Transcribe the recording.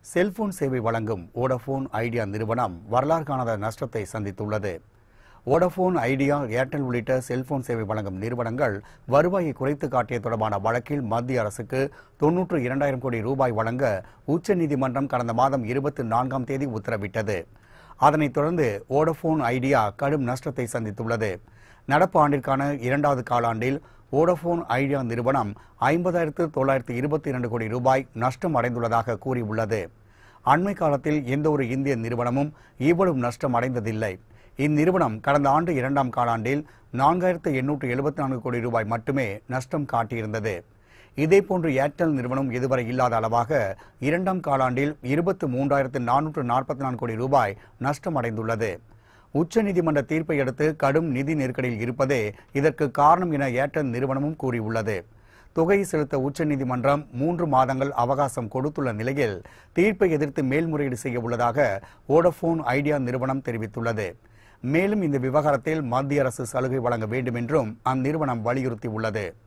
cellphone சேவை வழங்கும் Vodafone idea நிறுவனம் வரலாறு காணாத நஷ்டத்தை சந்தித்துள்ளது வோடபோன் ஐடியா ஏர்டெல் உள்ளிட்ட செல்போன் சேவை வழங்கும் நிறுவனங்கள் வருவாயை குறைத்து காட்டிய தொடர்பான வழக்கில் மத்திய அரசுக்கு தொன்னூற்று இரண்டாயிரம் கோடி ரூபாய் வழங்க உச்சநீதிமன்றம் கடந்த மாதம் இருபத்தி நான்காம் தேதி உத்தரவிட்டது அதனைத் தொடர்ந்து வோடபோன் ஐடியா கடும் நஷ்டத்தை சந்தித்துள்ளது நடப்பு ஆண்டிற்கான இரண்டாவது காலாண்டில் வோடபோன் ஐடியா நிறுவனம் ஐம்பதாயிரத்து தொள்ளாயிரத்து இருபத்தி இரண்டு கோடி ரூபாய் நஷ்டம் அடைந்துள்ளதாக கூறியுள்ளது அண்மை காலத்தில் எந்த ஒரு இந்திய நிறுவனமும் இவ்வளவு நஷ்டம் அடைந்ததில்லை இந்நிறுவனம் கடந்த ஆண்டு இரண்டாம் காலாண்டில் நான்காயிரத்து எண்ணூற்று எழுபத்தி நான்கு கோடி ரூபாய் மட்டுமே நஷ்டம் காட்டியிருந்தது இதேபோன்று ஏர்டெல் நிறுவனம் இதுவரை இல்லாத அளவாக இரண்டாம் காலாண்டில் இருபத்து மூன்றாயிரத்து நானூற்று நாற்பத்தி நான்கு கோடி ரூபாய் நஷ்டம் அடைந்துள்ளது உச்சநீதிமன்ற தீர்ப்பை அடுத்து கடும் நிதி நெருக்கடியில் இருப்பதே இதற்கு காரணம் என ஏர்டெல் நிறுவனமும் கூறியுள்ளது தொகை செலுத்த உச்சநீதிமன்றம் மூன்று மாதங்கள் அவகாசம் கொடுத்துள்ள நிலையில் தீர்ப்பை எதிர்த்து மேல்முறையீடு செய்ய உள்ளதாக வோடபோன் ஐடியா நிறுவனம் தெரிவித்துள்ளது மேலும் இந்த விவகாரத்தில் மத்திய அரசு சலுகை வழங்க வேண்டும் என்றும் அந்நிறுவனம் வலியுறுத்தியுள்ளது